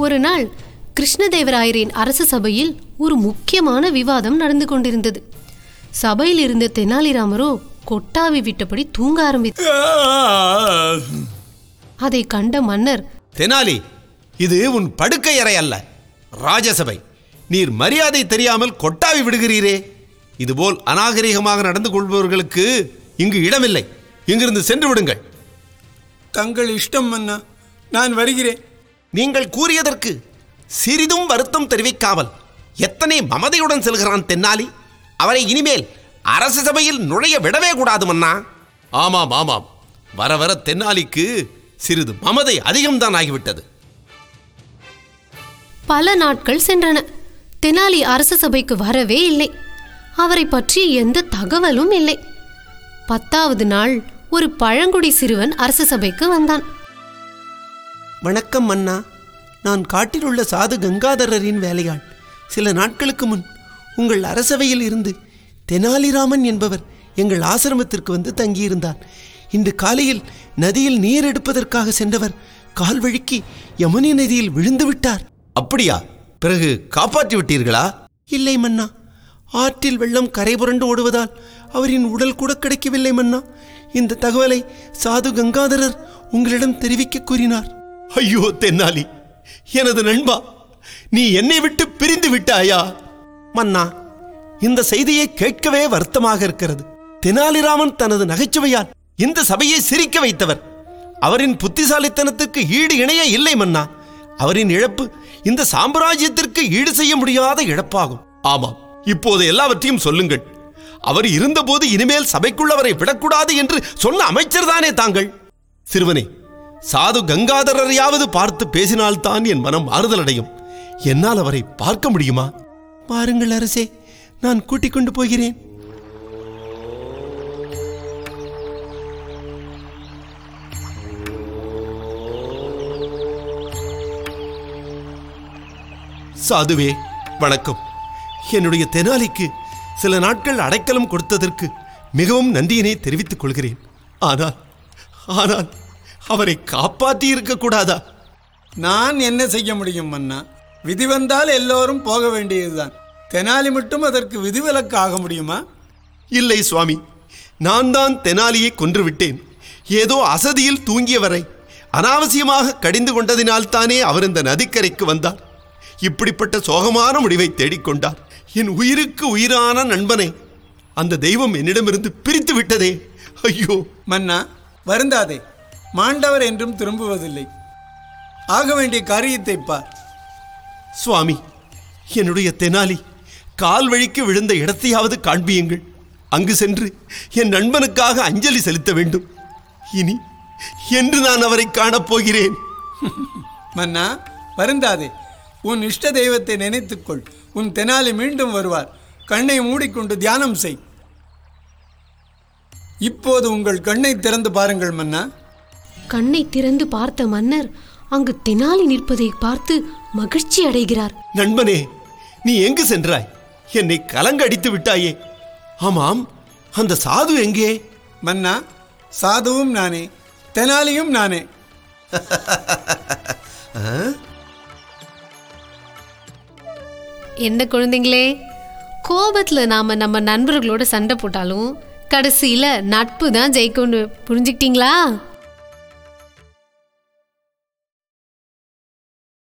ஒரு நாள் கிருஷ்ணதேவராயரின் அரச சபையில் ஒரு முக்கியமான விவாதம் நடந்து கொண்டிருந்தது சபையில் இருந்த தெனாலிராமரோ கொட்டாவி விட்டபடி தூங்க ஆரம்பித்தார் அதை கண்ட மன்னர் தெனாலி இது உன் படுக்கை அறை அல்ல ராஜசபை நீர் மரியாதை தெரியாமல் கொட்டாவி விடுகிறீரே இதுபோல் அநாகரிகமாக நடந்து கொள்பவர்களுக்கு இங்கு இடமில்லை இங்கிருந்து சென்று விடுங்கள் தங்கள் இஷ்டம் மன்னா நான் வருகிறேன் நீங்கள் கூறியதற்கு சிறிதும் வருத்தம் தெரிவிக்காமல் எத்தனை மமதையுடன் செல்கிறான் தென்னாலி அவரை இனிமேல் அரச சபையில் நுழைய விடவே கூடாது மன்னா ஆமாம் ஆமாம் வர வர தென்னாலிக்கு சிறிது மமதை அதிகம்தான் ஆகிவிட்டது பல நாட்கள் சென்றன தெனாலி அரச சபைக்கு வரவே இல்லை அவரை பற்றி எந்த தகவலும் இல்லை பத்தாவது நாள் ஒரு பழங்குடி சிறுவன் அரச சபைக்கு வந்தான் வணக்கம் மன்னா நான் காட்டில் உள்ள சாது கங்காதரரின் வேலையாள் சில நாட்களுக்கு முன் உங்கள் அரசவையில் இருந்து தெனாலிராமன் என்பவர் எங்கள் ஆசிரமத்திற்கு வந்து தங்கியிருந்தார் இன்று காலையில் நதியில் நீர் எடுப்பதற்காக சென்றவர் கால் வழுக்கி யமுனை நதியில் விழுந்து விட்டார் அப்படியா பிறகு காப்பாற்றி விட்டீர்களா இல்லை மன்னா ஆற்றில் வெள்ளம் கரை புரண்டு ஓடுவதால் அவரின் உடல் கூட கிடைக்கவில்லை மன்னா இந்த தகவலை சாது கங்காதரர் உங்களிடம் தெரிவிக்க கூறினார் ஐயோ தென்னாலி எனது நண்பா நீ என்னை விட்டு பிரிந்து விட்டாயா மன்னா இந்த செய்தியை கேட்கவே வருத்தமாக இருக்கிறது தெனாலிராமன் தனது நகைச்சுவையால் இந்த சபையை சிரிக்க வைத்தவர் அவரின் புத்திசாலித்தனத்துக்கு ஈடு இணைய இல்லை மன்னா அவரின் இழப்பு இந்த சாம்ராஜ்யத்திற்கு ஈடு செய்ய முடியாத இழப்பாகும் ஆமாம் இப்போது எல்லாவற்றையும் சொல்லுங்கள் அவர் இருந்தபோது இனிமேல் சபைக்குள் அவரை விடக்கூடாது என்று சொன்ன அமைச்சர்தானே தாங்கள் சிறுவனே சாது கங்காதரரையாவது பார்த்து பேசினால்தான் என் மனம் ஆறுதல் அடையும் என்னால் அவரை பார்க்க முடியுமா பாருங்கள் அரசே நான் கூட்டிக் கொண்டு போகிறேன் சாதுவே வணக்கம் என்னுடைய தெனாலிக்கு சில நாட்கள் அடைக்கலம் கொடுத்ததற்கு மிகவும் நன்றியினை தெரிவித்துக் கொள்கிறேன் ஆனால் ஆனால் அவரை காப்பாற்றி இருக்கக்கூடாதா நான் என்ன செய்ய முடியும் மன்னா விதி வந்தால் எல்லோரும் போக வேண்டியதுதான் தெனாலி மட்டும் அதற்கு விதிவிலக்கு ஆக முடியுமா இல்லை சுவாமி நான் தான் தெனாலியை கொன்றுவிட்டேன் ஏதோ அசதியில் தூங்கியவரை அனாவசியமாக கடிந்து கொண்டதினால்தானே அவர் இந்த நதிக்கரைக்கு வந்தார் இப்படிப்பட்ட சோகமான முடிவை தேடிக்கொண்டார் என் உயிருக்கு உயிரான நண்பனை அந்த தெய்வம் என்னிடமிருந்து பிரித்து விட்டதே ஐயோ மன்னா வருந்தாதே மாண்டவர் என்றும் திரும்புவதில்லை ஆக வேண்டிய காரியத்தை பார் சுவாமி என்னுடைய தெனாலி கால் வழிக்கு விழுந்த இடத்தையாவது காண்பியுங்கள் அங்கு சென்று என் நண்பனுக்காக அஞ்சலி செலுத்த வேண்டும் இனி என்று நான் அவரை காணப் போகிறேன் மன்னா வருந்தாதே உன் இஷ்ட தெய்வத்தை நினைத்துக்கொள் உன் தெனாலி மீண்டும் வருவார் கண்ணை மூடிக்கொண்டு தியானம் செய் இப்போது உங்கள் கண்ணை திறந்து பாருங்கள் மன்னா கண்ணை திறந்து பார்த்த மன்னர் அங்கு தெனாலி நிற்பதை பார்த்து மகிழ்ச்சி அடைகிறார் நண்பனே நீ எங்கு சென்றாய் என்னை கலங்கடித்து விட்டாயே ஆமாம் அந்த சாது எங்கே மன்னா சாதுவும் நானே தெனாலியும் நானே என்ன குழந்தைங்களே கோபத்துல நாம நம்ம நண்பர்களோட சண்டை போட்டாலும் கடைசியில நட்பு தான் ஜெயிக்கும்னு புரிஞ்சுக்கிட்டீங்களா